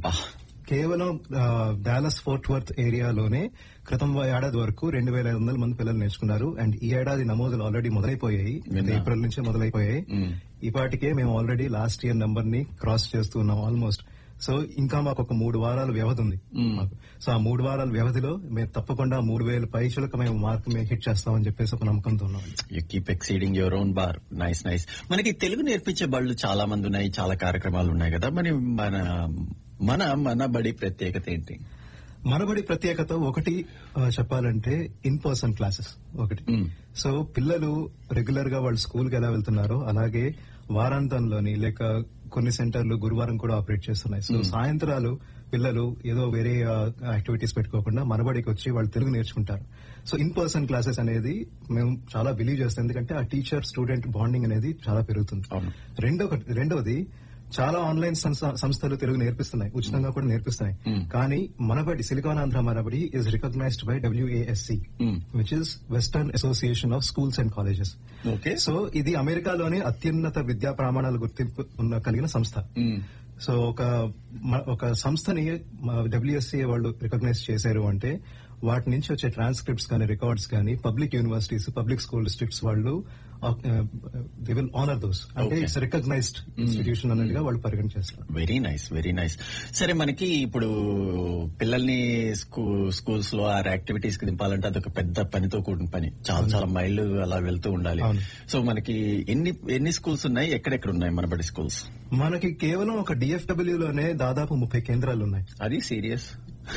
అబ్బా కేవలం Dallas fort worth ఏరియాలోనే క్రితం ఏడాది వరకు రెండు వేల ఐదు వందల మంది పిల్లలు నేర్చుకున్నారు అండ్ ఈ ఏడాది నమోదులు ఆల్రెడీ మొదలైపోయాయి విన్నా. ఏప్రిల్ నుంచే మొదలైపోయాయి మ్మ్. ఇప్పటికే మేము ఆల్రెడీ లాస్ట్ ఇయర్ నంబర్ ని క్రాస్ చేస్తున్నాం ఆల్మోస్ట్ సో ఇంకా మాకు ఒక మూడు వారాల వ్యవధి ఉంది మ్మ్. మాకు. సో ఆ మూడు వారాల వ్యవధిలో మేము తప్పకుండా మూడు వేల పైచులకు మేము మార్క్ మేము హిట్ చేస్తామని చెప్పేసి ఒక నమ్మకంతో ఉన్నాం you keep exceeding your own bar nice nice మనకి తెలుగు నేర్పించే బళ్ళు చాలా మంది ఉన్నాయి చాలా కార్యక్రమాలు ఉన్నాయి కదా మరి మన మన మన బడి ప్రత్యేకత ఏంటి మనబడి ప్రత్యేకత ఒకటి ఆ, చెప్పాలంటే ఇన్ పర్సన్ క్లాసెస్ ఒకటి మ్మ్. సో పిల్లలు రెగ్యులర్ గా వాళ్ళు స్కూల్ కి ఎలా వెళ్తున్నారో అలాగే వారాంతంలోని లేక కొన్ని సెంటర్లు గురువారం కూడా ఆపరేట్ చేస్తున్నాయి సో సాయంత్రాలు పిల్లలు ఏదో వేరే యాక్టివిటీస్ పెట్టుకోకుండా మనబడికి వచ్చి వాళ్ళు తెలుగు నేర్చుకుంటారు సో ఇన్ పర్సన్ క్లాసెస్ అనేది మేము చాలా బిలీవ్ చేస్తాం ఎందుకంటే ఆ టీచర్ స్టూడెంట్ బాండింగ్ అనేది చాలా పెరుగుతుంది అవును. రెండో రెండవది చాలా ఆన్లైన్ సంస్థ- సంస్థలు తెలుగు నేర్పిస్తున్నాయి ఉచితంగా కూడా నేర్పిస్తున్నాయి కానీ Manabadi silicon Andhra Manabadi is recognized by WASC Mm. Which is western association of schools and colleges okay so ఇది అమెరికాలోని అత్యున్నత విద్యా ప్రమాణాల గుర్తింపు ఉన్న కలిగిన సంస్థ మ్మ్. సో ఒక మ- ఒక సంస్థని డబ్ల్యూఎస్సీ వాళ్ళు రికగ్నైజ్ చేశారు అంటే వాటి నుంచి వచ్చే ట్రాన్స్క్రిప్ట్స్ కానీ రికార్డ్స్ కానీ public universities public school districts వాళ్ళు దే విల్ ఆనర్ దోస్ అంటే Okay. ఇట్స్ రికగ్నైజ్డ్ ఇన్స్టిట్యూషన్ అన్నట్టుగా వాళ్ళు పరిగణించేస్తారు వెరీ నైస్ వెరీ నైస్ సరే మనకి ఇప్పుడు పిల్లల్ని స్కూ- స్కూల్స్ లో ఆ యాక్టివిటీస్ కి దింపాలంటే అదొక పెద్ద పనితో కూడిన పని చాలా చాలా మైళ్ళు అలా వెళ్తూ ఉండాలి అవును. సో మనకి ఎన్ని ఎన్ని స్కూల్స్ ఉన్నాయి ఎక్కడెక్కడ ఉన్నాయి మన బడి స్కూల్స్ మనకి కేవలం ఒక డిఎఫ్డబ్ల్యూ లోనే దాదాపు ముప్పై కేంద్రాలు ఉన్నాయి అది సీరియస్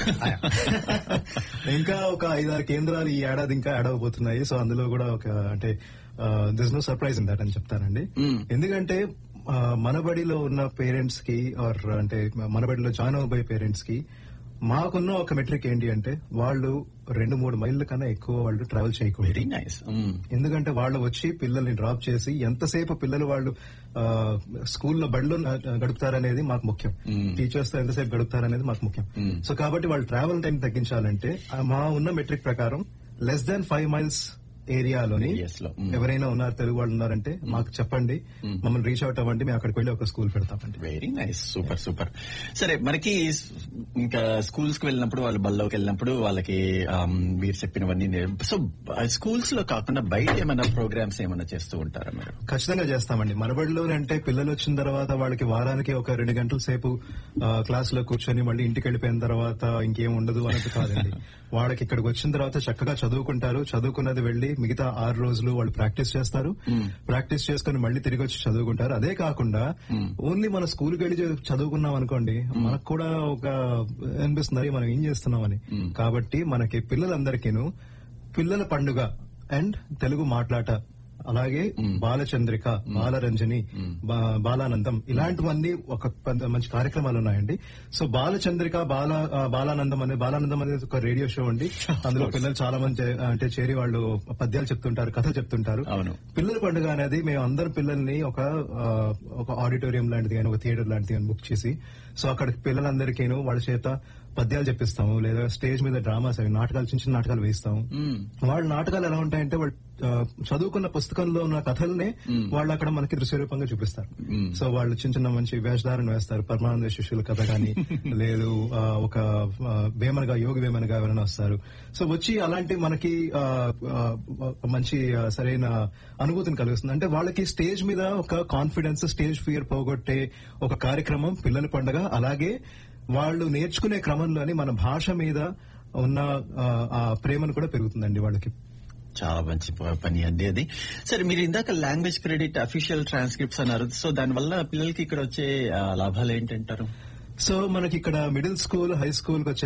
ఇంకా ఒక ఐదారు కేంద్రాలు ఈ ఏడాది ఇంకా యాడ్ అవబోతున్నాయి సో అందులో కూడా ఒక అంటే this no surprise in that అని చెప్తానండి Mm. ఎందుకంటే ఆ, మనబడిలో ఉన్న పేరెంట్స్ కి ఆర్ అంటే మనబడిలో జాయిన్ అవబోయే పేరెంట్స్ కి మాకున్న ఒక మెట్రిక్ ఏంటి అంటే వాళ్ళు రెండు మూడు మైళ్ళ కన్నా ఎక్కువ వాళ్ళు ట్రావెల్ చేయకూడదు వెరీ నైస్ ఎందుకంటే వాళ్ళు వచ్చి పిల్లల్ని డ్రాప్ చేసి ఎంతసేపు పిల్లలు వాళ్ళు ఆ, స్కూల్లో బడిలో ఆ, గడుపుతారనేది మాకు ముఖ్యం Mm. టీచర్స్ తో ఎంతసేపు గడుపుతారనేది మాకు ముఖ్యం Mm. సో కాబట్టి వాళ్ళు ట్రావెల్ టైం తగ్గించాలంటే ఆ, మా ఉన్న మెట్రిక్ ప్రకారం లెస్ దాన్ ఫైవ్ మైల్స్ ఏరియాలోని Yes లో. Mm. ఎవరైనా ఉన్నారు తెలుగు వాళ్ళు ఉన్నారంటే మాకు చెప్పండి మమ్మల్ని రీచ్ అవుట్ అవ్వండి మేము అక్కడికి వెళ్ళి ఒక స్కూల్ పెడతామండి వెరీ నైస్ సూపర్ సూపర్ సరే మనకి స్- ఇంకా స్కూల్స్ కి వెళ్ళినప్పుడు వాళ్ళు బళ్ళలోకి వెళ్ళినప్పుడు వాళ్ళకి ఆమ్, మీరు చెప్పినవన్నీ నేర్- సో స్కూల్స్ లో కాకుండా బయట ఏమైనా ప్రోగ్రామ్స్ ఏమైనా చేస్తూ ఉంటారా మీరు ఖచ్చితంగా చేస్తామండి మనబడిలో అంటే పిల్లలు వచ్చిన తర్వాత వాళ్ళకి వారానికి ఒక రెండు గంటల సేపు క్లాస్ లో కూర్చొని మళ్ళీ ఇంటికి వెళ్ళిపోయిన తర్వాత ఇంకేం ఉండదు అన్నట్టు కాదండి వాళ్ళకి ఇక్కడికి వచ్చిన తర్వాత చక్కగా చదువుకుంటారు చదువుకున్నది వెళ్లి మిగతా ఆరు రోజులు వాళ్ళు ప్రాక్టీస్ చేస్తారు ప్రాక్టీస్ చేసుకుని మళ్ళీ తిరిగి వచ్చి చదువుకుంటారు అదే కాకుండా ఓన్లీ మన స్కూల్కి వెళ్ళి చ- చదువుకున్నాం అనుకోండి మనకు కూడా ఒక అనిపిస్తుంది "అరే, మనం ఏం చేస్తున్నామని కాబట్టి మనకి పిల్లలందరికీను పిల్లల పండుగ అండ్ తెలుగు మాట్లాట అలాగే బాలచంద్రిక బాలరంజని బా- బాలానందం ఇలాంటివన్నీ ఒక పెద్ద మంచి కార్యక్రమాలు ఉన్నాయండి సో బాలచంద్రిక బాల ఆ, బాలానందం అనే బాలానందం అనేది ఒక రేడియో షో అండి అందులో పిల్లలు చాలా మంది చే- అంటే చేరి వాళ్ళు పద్యాలు చెప్తుంటారు కథలు చెప్తుంటారు అవును. పిల్లల పండుగ అనేది మేము అందరు పిల్లల్ని ఒక ఆ, ఒక ఆడిటోరియం లాంటిది కానీ ఒక థియేటర్ లాంటిది కానీ బుక్ చేసి సో అక్కడ పిల్లలందరికీను వాళ్ళ చేత పద్యాలు చెప్పిస్తాము లేదా స్టేజ్ మీద డ్రామాస్ అవి నాటకాలు చిన్న చిన్న నాటకాలు వేయిస్తాము వాళ్ళ నాటకాలు ఎలా ఉంటాయంటే వాళ్ళు ఆ, చదువుకున్న పుస్తకంలో ఉన్న కథల్నే వాళ్ళు అక్కడ మనకి దృశ్యరూపంగా చూపిస్తారు సో వాళ్ళు చిన్న చిన్న మంచి వేషధారణ వేస్తారు పరమానంద శిష్యుల కథ కానీ లేదు ఆ, ఒక ఆ, వేమనగా యోగి వేమనగా ఎవరైనా వస్తారు సో వచ్చి అలాంటి మనకి ఆ, ఆ, మంచి ఆ, సరైన అనుభూతిని కలిగిస్తుంది అంటే వాళ్ళకి స్టేజ్ మీద ఒక కాన్ఫిడెన్స్ స్టేజ్ ఫియర్ పోగొట్టే ఒక కార్యక్రమం పిల్లల పండుగ అలాగే వాళ్ళు నేర్చుకునే క్రమంలోని మన భాష మీద ఉన్న ఆ, ఆ ప్రేమను కూడా పెరుగుతుందండి వాళ్ళకి చాలా మంచి ప- పని అండి అది సరే మీరు ఇందాక లాంగ్వేజ్ క్రెడిట్ అఫీషియల్ ట్రాన్స్క్రిప్ట్స్ అన్నారు సో దానివల్ల పిల్లలకి ఇక్కడ వచ్చే ఆ, లాభాలు ఏంటంటారు సో మనకి ఇక్కడ మిడిల్ స్కూల్ హై స్కూల్ వచ్చే